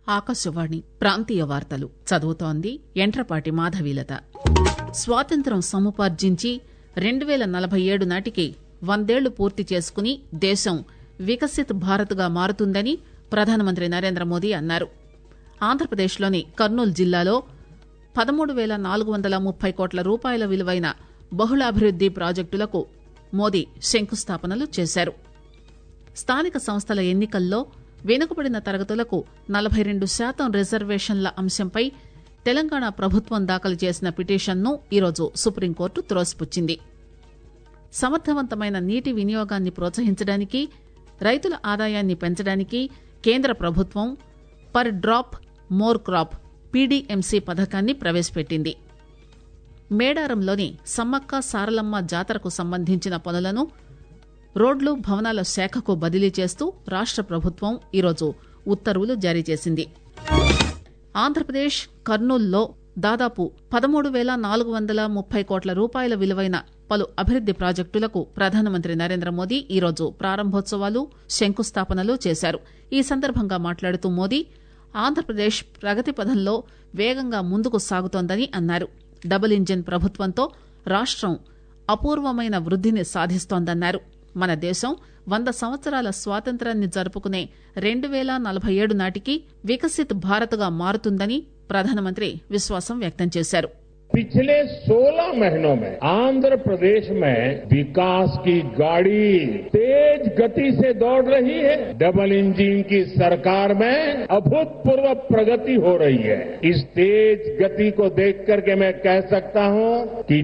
ఆకాశవాణి ప్రాంతీయ వార్తలు చదువుతోంది ఎంట్రపాటి మాధవీలత స్వాతంత్ర్యం సముపార్జించి రెండు పేల నలభై ఏడు నాటికి వందేళ్లు పూర్తి చేసుకుని దేశం వికసిత్ భారత్ గా మారుతుందని ప్రధానమంత్రి నరేంద్ర మోదీ అన్నారు ఆంధ్రప్రదేశ్లోని కర్నూలు జిల్లాలో పదమూడు పేల నాలుగు వందల ముప్పై కోట్ల రూపాయల విలువైన బహుళాభివృద్ది ప్రాజెక్టులకు మోదీ శంకుస్థాపనలు చేశారు స్థానిక సంస్థల ఎన్నికల్లో వెనుకబడిన తరగతులకు నలభై రెండు శాతం రిజర్వేషన్ల అంశంపై తెలంగాణ ప్రభుత్వం దాఖలు చేసిన పిటిషన్ను ఈరోజు సుప్రీంకోర్టు త్రోసిపుచ్చింది సమర్థవంతమైన నీటి వినియోగాన్ని ప్రోత్సహించడానికి రైతుల ఆదాయాన్ని పెంచడానికి కేంద్ర ప్రభుత్వం per drop more crop PDMC పథకాన్ని ప్రవేశపెట్టింది మేడారంలోని సమ్మక్క సారలమ్మ జాతరకు సంబంధించిన పనులను రోడ్లు భవనాల శాఖకు బదిలీ చేస్తూ రాష్ట ప్రభుత్వం ఈరోజు ఉత్తర్వులు జారీ చేసింది ఆంధ్రప్రదేశ్ కర్నూలులో దాదాపు పదమూడు పేల నాలుగు వందల ముప్పై కోట్ల రూపాయల విలువైన పలు అభివృద్ది ప్రాజెక్టులకు ప్రధానమంత్రి నరేంద్ర మోదీ ఈరోజు ప్రారంభోత్సవాలు శంకుస్థాపనలు చేశారు ఈ సందర్భంగా మాట్లాడుతూ మోదీ ఆంధ్రప్రదేశ్ ప్రగతి పథంలో వేగంగా ముందుకు సాగుతోందని అన్నారు డబుల్ ఇంజిన్ ప్రభుత్వంతో రాష్టం అపూర్వమైన వృద్దిని సాధిస్తోందన్నారు మన దేశం వంద సంవత్సరాల స్వాతంత్ర్యాన్ని జరుపుకునే రెండు పేల నలభై ఏడు నాటికి వికసిత్ భారత్ గా మారుతుందని ప్రధానమంత్రి విశ్వాసం వ్యక్తం చేశారు पिछले 16 महीनों में आंध्र प्रदेश में विकास की गाड़ी तेज गति से दौड़ रही है डबल इंजन की सरकार में अभूतपूर्व प्रगति हो रही है इस तेज गति को देख करके मैं कह सकता हूं कि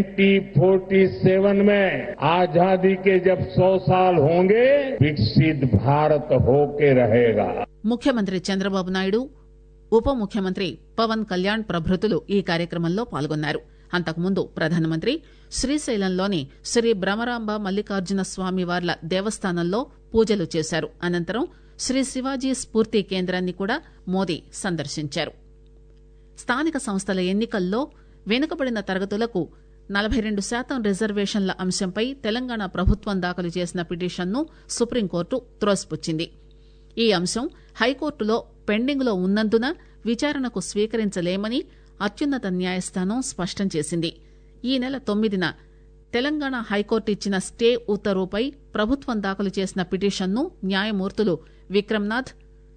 2047 में आजादी के जब 100 साल होंगे विकसित भारत होके रहेगा ముఖ్యమంత్రి చంద్రబాబు నాయుడు ఉప ముఖ్యమంత్రి పవన్ కళ్యాణ్ ప్రభృతులు ఈ కార్యక్రమంలో పాల్గొన్నారు అంతకుముందు ప్రధానమంత్రి శ్రీశైలంలోని శ్రీ భ్రమరాంబ మల్లికార్జున స్వామి వార్ల దేవస్థానంలో పూజలు చేశారు అనంతరం శ్రీ శివాజీ స్ఫూర్తి కేంద్రాన్ని కూడా మోదీ సందర్శించారు స్థానిక సంస్థల ఎన్నికల్లో వెనుకబడిన తరగతులకు నలభై రెండు శాతం రిజర్వేషన్ల అంశంపై తెలంగాణ ప్రభుత్వం దాఖలు చేసిన పిటిషన్ను సుప్రీంకోర్టు త్రోసిపుచ్చింది ఈ అంశం హైకోర్టులో పెండింగ్లో ఉన్నందున విచారణకు స్వీకరించలేమని అత్యున్నత న్యాయస్థానం స్పష్టం చేసింది ఈ నెల తొమ్మిదిన తెలంగాణ హైకోర్టు ఇచ్చిన స్టే ఉత్తర్వుపై ప్రభుత్వం దాఖలు చేసిన పిటిషన్ను న్యాయమూర్తులు విక్రమ్నాథ్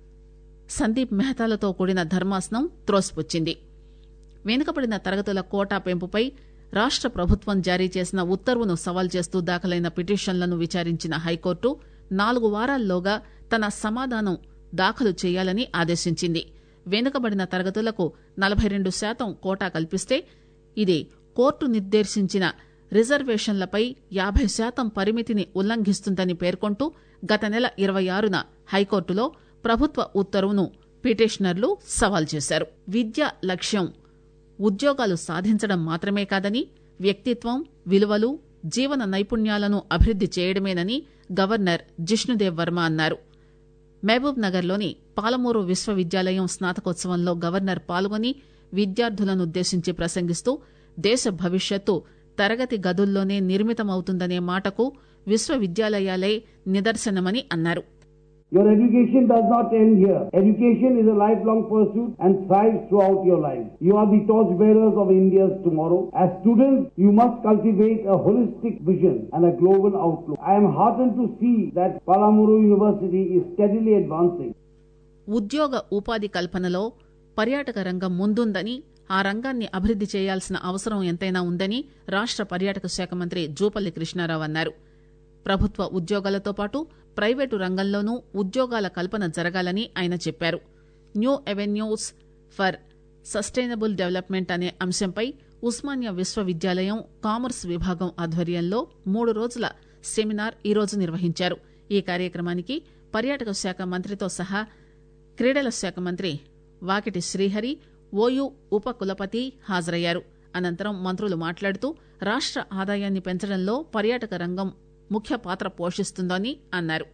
సందీప్ మెహతాలతో కూడిన ధర్మాసనం త్రోసిపుచ్చింది వెనుకబడిన తరగతుల కోటా పెంపుపై రాష్ట ప్రభుత్వం జారీ చేసిన ఉత్తర్వును సవాల్ చేస్తూ దాఖలైన పిటిషన్లను విచారించిన హైకోర్టు నాలుగు వారాల్లోగా తన సమాధానం దాఖలు చేయాలని ఆదేశించింది వెనుకబడిన తరగతులకు నలభై రెండు శాతం కోటా కల్పిస్తే ఇది కోర్టు నిర్దేశించిన రిజర్వేషన్లపై యాభై శాతం పరిమితిని ఉల్లంఘిస్తుందని పేర్కొంటూ గత నెల ఇరవై ఆరున హైకోర్టులో ప్రభుత్వ ఉత్తర్వును పిటిషనర్లు సవాల్ చేశారు విద్య లక్ష్యం ఉద్యోగాలు సాధించడం మాత్రమే కాదని వ్యక్తిత్వం విలువలు జీవన నైపుణ్యాలను అభివృద్ది చేయడమేనని గవర్నర్ జిష్ణుదేవ్ వర్మ అన్నారు మహబూబ్ నగర్లోని పాలమూరు విశ్వవిద్యాలయం స్నాతకోత్సవంలో గవర్నర్ పాల్గొని విద్యార్థులనుద్దేశించి ప్రసంగిస్తూ దేశ భవిష్యత్తు తరగతి గదుల్లోనే నిర్మితమవుతుందనే మాటకు విశ్వవిద్యాలయాలే నిదర్శనమని అన్నారు Your education does not end here. Education is a lifelong pursuit and thrives throughout your life. You are the torchbearers of India's tomorrow. As students, you must cultivate a holistic vision and a global outlook. I am heartened to see that Palamuru University is steadily advancing. ఉద్యోగ ఉపాధి కల్పనలో పర్యాటక రంగం ముందుందని ఆ రంగాన్ని అభివృద్ది చేయాల్సిన అవసరం ఎంతైనా ఉందని రాష్ట పర్యాటక శాఖ మంత్రి జూపల్లి కృష్ణారావు అన్నారు ప్రభుత్వ ఉద్యోగాలతో పాటు ప్రైవేటు రంగంలోనూ ఉద్యోగాల కల్పన జరగాలని ఆయన చెప్పారు new avenues for sustainable development అనే అంశంపై ఉస్మానియా విశ్వవిద్యాలయం కామర్స్ విభాగం ఆధ్వర్యంలో మూడు రోజుల సెమినార్ ఈరోజు నిర్వహించారు ఈ కార్యక్రమానికి పర్యాటక శాఖ మంత్రితో సహా క్రీడల శాఖ మంత్రి వాకిటి శ్రీహరి ఓయూ ఉప కులపతి హాజరయ్యారు అనంతరం మంత్రులు మాట్లాడుతూ రాష్ట ఆదాయాన్ని పెంచడంలో పర్యాటక రంగం ముఖ్య పాత్ర పోషిస్తుందని అన్నారు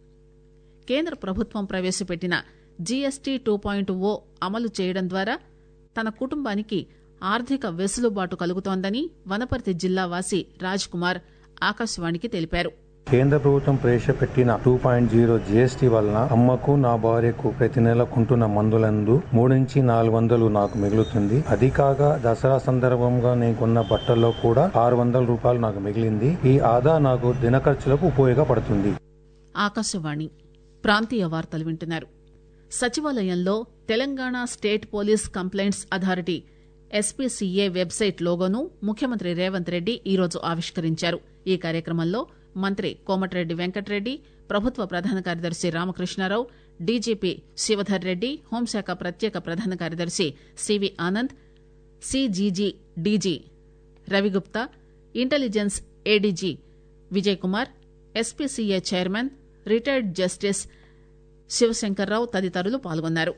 కేంద్ర ప్రభుత్వం ప్రవేశపెట్టిన జీఎస్టీ టూ పాయింట్ ఓ అమలు చేయడం ద్వారా తన కుటుంబానికి ఆర్థిక వెసులుబాటు కలుగుతోందని వనపర్తి జిల్లా వాసి రాజ్ కుమార్ ఆకాశవాణికి తెలిపారు కేంద్ర ప్రభుత్వం ప్రవేశపెట్టిన టూ పాయింట్ జీరో జిఎస్టీ వలన అమ్మకు నా భార్యకు ప్రతి నెల కొంటున్న మందులందు మూడు నుంచి నాలుగు వందలు నాకు మిగులుతుంది అది కాక దసరా సందర్భంగా నేను కొన్న బట్టల్లో కూడా ఆరు వందల రూపాయలు నాకు మిగిలింది ఈ ఆదా నాకు దిన ఖర్చులకు ఉపయోగపడుతుంది ఆకాశవాణి ప్రాంతీయ వార్తలు వింటున్నారు సచివాలయంలో Telangana state police complaints authority SPCA website లోగోను ముఖ్యమంత్రి రేవంత్ రెడ్డి ఈరోజు ఆవిష్కరించారు ఈ కార్యక్రమంలో మంత్రి కోమటిరెడ్డి వెంకటరెడ్డి ప్రభుత్వ ప్రధాన కార్యదర్శి రామకృష్ణారావు డీజీపీ శివధర్ రెడ్డి హోంశాఖ ప్రత్యేక ప్రధాన కార్యదర్శి CV Anand CGG DG Ravi Gupta intelligence ADG Vijay Kumar SPCA chairman retired justice Shivashankar Rao తదితరులు పాల్గొన్నారు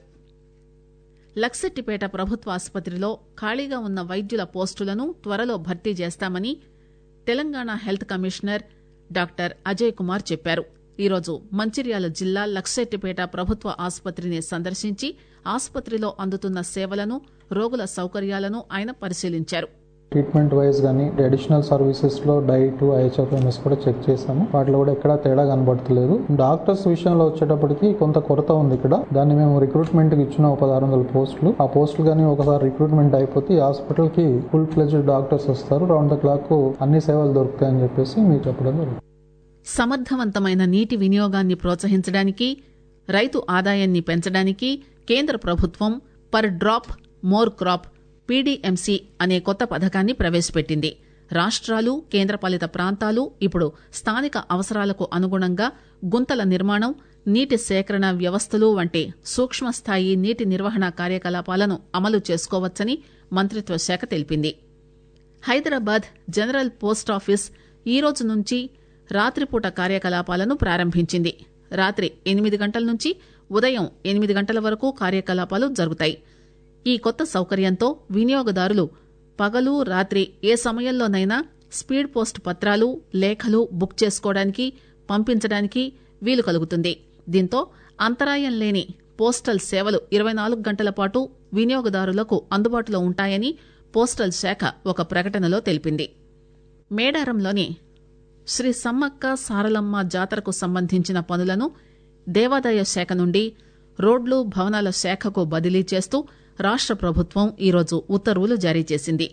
లక్సెట్టిపేట ప్రభుత్వ ఆసుపత్రిలో ఖాళీగా ఉన్న వైద్యుల పోస్టులను త్వరలో భర్తీ చేస్తామని Telangana health commissioner doctor Ajay Kumar చెప్పారు ఈరోజు మంచిర్యాల జిల్లా లక్సెట్టిపేట ప్రభుత్వ ఆసుపత్రిని సందర్శించి ఆసుపత్రిలో అందుతున్న సేవలను రోగుల సౌకర్యాలను ఆయన పరిశీలించారు ట్రీట్మెంట్ వైజ్ కానీ అడిషనల్ సర్వీసెస్ లో డైట్ ఐహెచ్ఎఫ్ఎంఎస్ కూడా చెక్ చేసాము వాటిలో కూడా ఎక్కడా తేడా కనబడతలేదు డాక్టర్స్ విషయంలో వచ్చేటప్పటికి కొంత కొరత ఉంది ఇక్కడ దాన్ని మేము రిక్రూట్మెంట్ కి ఇచ్చిన ఒక పదహారు వందల పోస్టులు ఆ పోస్టులు కానీ ఒకసారి రిక్రూట్మెంట్ అయిపోతే ఈ హాస్పిటల్ కి ఫుల్ ఫ్లెజ్డ్ డాక్టర్స్ వస్తారు రౌండ్ ద క్లాక్ అన్ని సేవలు దొరుకుతాయని చెప్పేసి మీకు చెప్పడం జరుగుతుంది సమర్థవంతమైన నీటి వినియోగాన్ని ప్రోత్సహించడానికి రైతు ఆదాయాన్ని పెంచడానికి కేంద్ర ప్రభుత్వం per drop more crop PDMC అనే కొత్త పథకాన్ని ప్రవేశపెట్టింది రాష్ట్రాలు కేంద్రపాలిత ప్రాంతాలు ఇప్పుడు స్థానిక అవసరాలకు అనుగుణంగా గుంతల నిర్మాణం నీటి సేకరణ వ్యవస్థలు వంటి సూక్ష్మస్థాయి నీటి నిర్వహణ కార్యకలాపాలను అమలు చేసుకోవచ్చని మంత్రిత్వ శాఖ తెలిపింది హైదరాబాద్ జనరల్ పోస్టాఫీస్ ఈ రోజు నుంచి రాత్రిపూట కార్యకలాపాలను ప్రారంభించింది రాత్రి ఎనిమిది గంటల నుంచి ఉదయం ఎనిమిది గంటల వరకు కార్యకలాపాలు జరుగుతాయి ఈ కొత్త సౌకర్యంతో వినియోగదారులు పగలు రాత్రి ఏ సమయంలోనైనా స్పీడ్ పోస్ట్ పత్రాలు లేఖలు బుక్ చేసుకోవడానికి పంపించడానికి వీలు కలుగుతుంది దీంతో అంతరాయం లేని పోస్టల్ సేవలు ఇరవై నాలుగు గంటల పాటు వినియోగదారులకు అందుబాటులో ఉంటాయని పోస్టల్ శాఖ ఒక ప్రకటనలో తెలిపింది మేడారంలోని శ్రీ సమ్మక్క సారలమ్మ జాతరకు సంబంధించిన పనులను దేవాదాయ శాఖ నుండి రోడ్లు భవనాల శాఖకు బదిలీ చేస్తూ రాష్ట ప్రభుత్వం ఈరోజు ఉత్తర్వులు జారీ చేసింది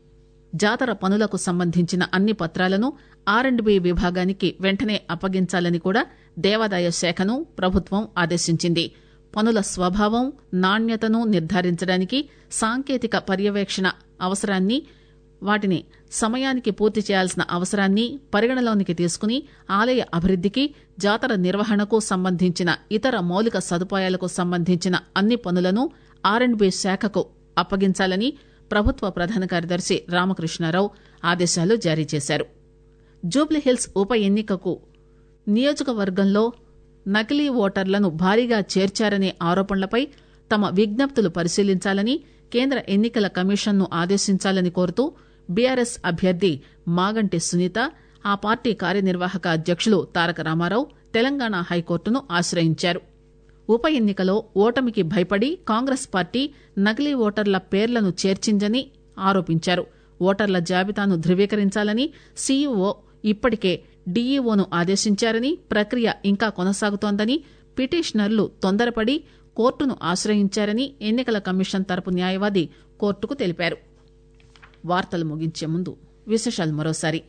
జాతర పనులకు సంబంధించిన అన్ని పత్రాలను ఆర్ అండ్ బి విభాగానికి వెంటనే అప్పగించాలని కూడా దేవాదాయ శాఖను ప్రభుత్వం ఆదేశించింది పనుల స్వభావం నాణ్యతను నిర్ధారించడానికి సాంకేతిక పర్యవేక్షణ అవసరాన్ని వాటిని సమయానికి పూర్తి చేయాల్సిన అవసరాన్ని పరిగణలోనికి తీసుకుని ఆలయ అభివృద్దికి జాతర నిర్వహణకు సంబంధించిన ఇతర మౌలిక సదుపాయాలకు సంబంధించిన అన్ని పనులను ఆర్ అండ్ బి శాఖకు అప్పగించాలని ప్రభుత్వ ప్రధాన కార్యదర్శి రామకృష్ణారావు ఆదేశాలు జారీ చేశారు జూబ్లీహిల్స్ ఉప ఎన్నికకు నియోజకవర్గంలో నకిలీ ఓటర్లను భారీగా చేర్చారనే ఆరోపణలపై తమ విజ్ఞప్తులు పరిశీలించాలని కేంద్ర ఎన్నికల కమిషన్ను ఆదేశించాలని కోరుతూ బీఆర్ఎస్ అభ్యర్థి మాగంటి సునీత ఆ పార్టీ కార్యనిర్వాహక అధ్యక్షులు తారక రామారావు తెలంగాణ హైకోర్టును ఆశ్రయించారు ఉప ఎన్నికలో ఓటమికి భయపడి కాంగ్రెస్ పార్టీ నకిలీ ఓటర్ల పేర్లను చేర్చిందని ఆరోపించారు ఓటర్ల జాబితాను ధృవీకరించాలని సీఈఓ ఇప్పటికే డీఈఓను ఆదేశించారని ప్రక్రియ ఇంకా కొనసాగుతోందని పిటిషనర్లు తొందరపడి కోర్టును ఆశ్రయించారని ఎన్నికల కమిషన్ తరపు న్యాయవాది కోర్టుకు తెలిపారు వార్తలు ముగించే ముందు విశేషాలు మరోసారి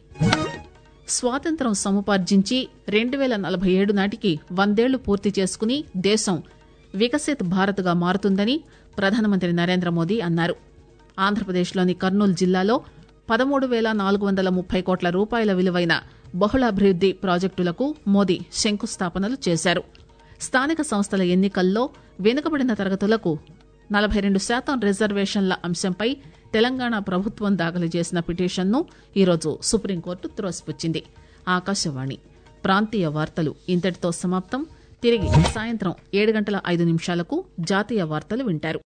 స్వాతంత్రం సముపార్జించి రెండు వేల నలభై ఏడు నాటికి వందేళ్లు పూర్తి చేసుకుని దేశం వికసిత్ భారత్గా మారుతుందని ప్రధానమంత్రి నరేంద్ర మోదీ అన్నారు ఆంధ్రప్రదేశ్లోని కర్నూలు జిల్లాలో పదమూడు వేల నాలుగు వందల ముప్పై కోట్ల రూపాయల విలువైన బహుళాభివృద్ది ప్రాజెక్టులకు మోదీ శంకుస్థాపనలు చేశారు స్థానిక సంస్థల ఎన్నికల్లో వెనుకబడిన తరగతులకు నలభై రెండు శాతం రిజర్వేషన్ల అంశంపై తెలంగాణ ప్రభుత్వం దాఖలు చేసిన పిటిషన్ను ఈరోజు సుప్రీంకోర్టు త్రోసిపుచ్చింది ఆకాశవాణి ప్రాంతీయ వార్తలు ఇంతటితో సమాప్తం తిరిగి సాయంత్రం ఏడు గంటల ఐదు నిమిషాలకు జాతీయ వార్తలు వింటారు